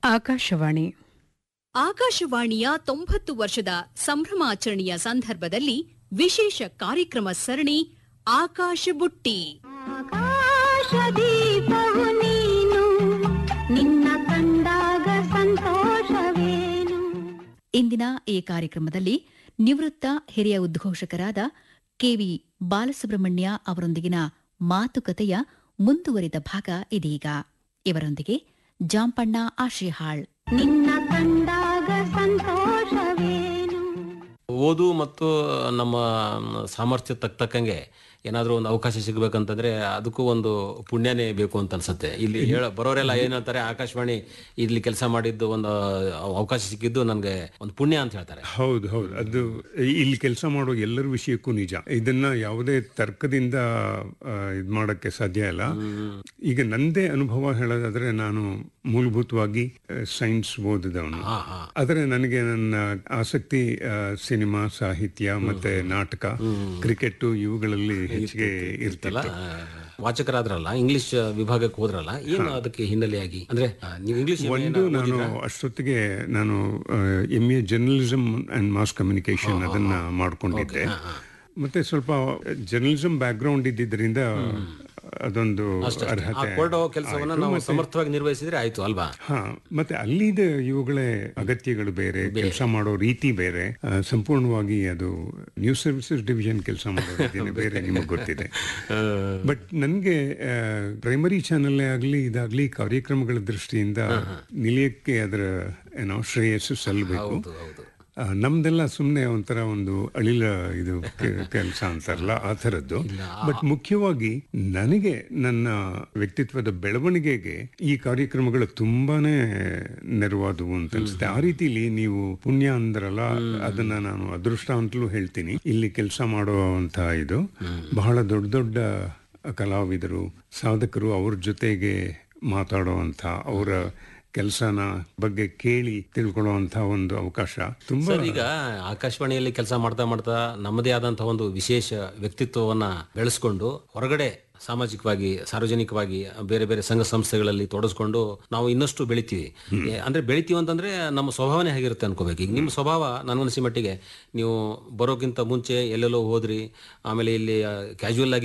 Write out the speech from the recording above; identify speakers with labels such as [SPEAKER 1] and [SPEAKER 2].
[SPEAKER 1] ಆಕಾಶವಾಣಿ
[SPEAKER 2] ಆಕಾಶವಾಣಿಯ ತೊಂಬತ್ತು ವರ್ಷದ ಸಂಭ್ರಮಾಚರಣೆಯ ಸಂದರ್ಭದಲ್ಲಿ ವಿಶೇಷ ಕಾರ್ಯಕ್ರಮ ಸರಣಿ ಆಕಾಶ ಬುಟ್ಟಿ
[SPEAKER 3] ಆಕಾಶದೀಪವು ನೀನು ನಿನ್ನ ಕಂಡಾಗ ಸಂತೋಷವೇನು
[SPEAKER 4] ಇಂದಿನ ಈ ಕಾರ್ಯಕ್ರಮದಲ್ಲಿ ನಿವೃತ್ತ ಹಿರಿಯ ಉದ್ಘೋಷಕರಾದ ಕೆವಿ ಬಾಲಸುಬ್ರಹ್ಮಣ್ಯ ಅವರೊಂದಿಗಿನ ಮಾತುಕತೆಯ ಮುಂದುವರಿದ ಭಾಗ ಇದೀಗ ಇವರೊಂದಿಗೆ ಜಾಂಪಣ್ಣ ಆಶಿಹಾಳ್
[SPEAKER 3] ನಿನ್ನ ಕಂಡಾಗ ಸಂತೋಷವೇನು
[SPEAKER 5] ಓದು ಮತ್ತು ನಮ್ಮ ಸಾಮರ್ಥ್ಯ ತಕ್ಕ ತಕ್ಕಂಗೆ ಏನಾದರೂ ಒಂದು ಅವಕಾಶ ಸಿಗಬೇಕಂತಂದ್ರೆ ಅದಕ್ಕೂ ಒಂದು ಪುಣ್ಯನೇ ಬೇಕು ಅಂತ ಅನ್ಸುತ್ತೆ ಇಲ್ಲಿ ಹೇಳ ಬರೋರೆಲ್ಲ ಏನ್ ಹೇಳ್ತಾರೆ ಆಕಾಶವಾಣಿ ಇಲ್ಲಿ ಕೆಲಸ ಮಾಡಿದ್ದು ಒಂದು ಅವಕಾಶ ಸಿಕ್ಕಿದ್ದು ನನಗೆ ಒಂದು ಪುಣ್ಯ ಅಂತ ಹೇಳ್ತಾರೆ
[SPEAKER 6] ಹೌದು ಹೌದು ಅದು ಇಲ್ಲಿ ಕೆಲಸ ಮಾಡೋ ಎಲ್ಲರ ವಿಷಯಕ್ಕೂ ನಿಜ ಇದನ್ನ ಯಾವುದೇ ತರ್ಕದಿಂದ ಇದು ಮಾಡಕ್ಕೆ ಸಾಧ್ಯ ಇಲ್ಲ ಈಗ ನಂದೇ ಅನುಭವ ಹೇಳೋದಾದ್ರೆ ನಾನು ಮೂಲಭೂತವಾಗಿ ಸೈನ್ಸ್ ಓದಿದವನು ಆದರೆ ನನಗೆ ನನ್ನ ಆಸಕ್ತಿ ಆ, ಸಿನಿಮಾ ಸಾಹಿತ್ಯ ಮತ್ತೆ ನಾಟಕ ಕ್ರಿಕೆಟ್ ಇವುಗಳಲ್ಲಿ ಹೆಚ್ಚಿಗೆ ಇರ್ತಿಲ್ಲ
[SPEAKER 5] ವಾಚಕರಾದ್ರಲ್ಲ ಇಂಗ್ಲಿಷ್ ವಿಭಾಗಕ್ಕೆ ಹೋದ್ರಲ್ಲ ಏನು ಅದಕ್ಕೆ ಹಿನ್ನೆಲೆಯಾಗಿ ಅಂದ್ರೆ ಆ, ನೀವು ಇಂಗ್ಲಿಷ್
[SPEAKER 6] ಒಂದು ನಾನು ಅಷ್ಟೊತ್ತಿಗೆ ನಾನು M A journalism and mass communication ಅದನ್ನ ಮಾಡ್ಕೊಂಡಿದ್ದೆ ಮತ್ತೆ ಸ್ವಲ್ಪ ಜರ್ನಲಿಸಮ್ ಬ್ಯಾಕ್ ಗ್ರೌಂಡ್ ಇದ್ದಿದ್ರಿಂದ ಅದೊಂದು ಅರ್ಹತೆ
[SPEAKER 5] ಕೊಡೋ ಕೆಲಸವನ್ನ ನಾವು ಸಮರ್ಥವಾಗಿ ನಿರ್ವಹಿಸಿದ್ರೆ ಆಯ್ತು ಅಲ್ವಾ
[SPEAKER 6] ಹಾ ಮತ್ತೆ ಅಲ್ಲಿದ ಇವುಗಳೇ ಅಗತ್ಯಗಳು ಬೇರೆ ಕೆಲಸ ಮಾಡೋ ರೀತಿ ಬೇರೆ ಆ, ಸಂಪೂರ್ಣವಾಗಿ ಅದು ನ್ಯೂಸ್ ಸರ್ವಿಸಸ್ ಡಿವಿಷನ್ ಕೆಲಸ ಮಾಡೋ ರೀತಿನೇ ಬೇರೆ ನಿಮಗೆ ಗೊತ್ತಿದೆ ಬಟ್ ನನಗೆ ಪ್ರೈಮರಿ ಚಾನಲ್ಲೇ ಆಗಲಿ ಇದಾಗ್ಲಿ ಕಾರ್ಯಕ್ರಮಗಳ ದೃಷ್ಟಿಯಿಂದ ನಿಲಯಕ್ಕೆ ಅದರ ಏನೋ ಶ್ರೇಯಸ್ಸು ಸಲ್ಲಬೇಕು ಆ, ನಮ್ದೆಲ್ಲ ಸುಮ್ಮನೆ ಒಂಥರ ಒಂದು ಅಳಿಲ ಇದು ಕೆಲಸ ಅಂತಾರಲ್ಲ ಆ ಥರದ್ದು ಬಟ್ ಮುಖ್ಯವಾಗಿ ನನಗೆ ನನ್ನ ವ್ಯಕ್ತಿತ್ವದ ಬೆಳವಣಿಗೆಗೆ ಈ ಕಾರ್ಯಕ್ರಮಗಳು ತುಂಬಾನೇ ನೆರವಾದವು ಅಂತ ಅನ್ಸುತ್ತೆ ಆ ರೀತಿಲಿ ನೀವು ಪುಣ್ಯ ಅಂದ್ರಲ್ಲ ಅದನ್ನ ನಾನು ಅದೃಷ್ಟ ಅಂತಲೂ ಹೇಳ್ತೀನಿ ಇಲ್ಲಿ ಕೆಲಸ ಮಾಡುವಂತ ಇದು ಬಹಳ ದೊಡ್ಡ ದೊಡ್ಡ ಕಲಾವಿದರು ಸಾಧಕರು ಅವ್ರ ಜೊತೆಗೆ ಮಾತಾಡುವಂತ ಅವರ ಕೆಲಸನ ಬಗ್ಗೆ ಕೇಳಿ ತಿಳ್ಕೊಳ್ಳುವಂತ ಒಂದು ಅವಕಾಶ ತುಂಬಾ
[SPEAKER 5] ಸರ್ ಈಗ ಆಕಾಶವಾಣಿಯಲ್ಲಿ ಕೆಲಸ ಮಾಡ್ತಾ ಮಾಡ್ತಾ ನಮ್ಮದೇ ಆದಂತಹ ಒಂದು ವಿಶೇಷ ವ್ಯಕ್ತಿತ್ವವನ್ನ ಬೆಳೆಸ್ಕೊಂಡು ಹೊರಗಡೆ ಸಾಮಾಜಿಕವಾಗಿ ಸಾರ್ವಜನಿಕವಾಗಿ ಬೇರೆ ಬೇರೆ ಸಂಘ ಸಂಸ್ಥೆಗಳಲ್ಲಿ ತೊಡಸ್ಕೊಂಡು ನಾವು ಇನ್ನಷ್ಟು ಬೆಳಿತೀವಿ ಏ, ಅಂದ್ರೆ ಬೆಳಿತೀವಿ ಅಂತಂದ್ರೆ ನಮ್ಮ ಸ್ವಭಾವನೆ ಹೇಗಿರುತ್ತೆ ಅನ್ಕೋಬೇಕು ಈಗ ನಿಮ್ಮ ಸ್ವಭಾವ ನನಗನ್ಸಿ ಮಟ್ಟಿಗೆ ನೀವು ಬರೋಕ್ಕಿಂತ ಮುಂಚೆ ಎಲ್ಲೆಲ್ಲೋ ಹೋದ್ರಿ ಆಮೇಲೆ ಇಲ್ಲಿ ಕ್ಯಾಶುವಲ್ ಆಗಿ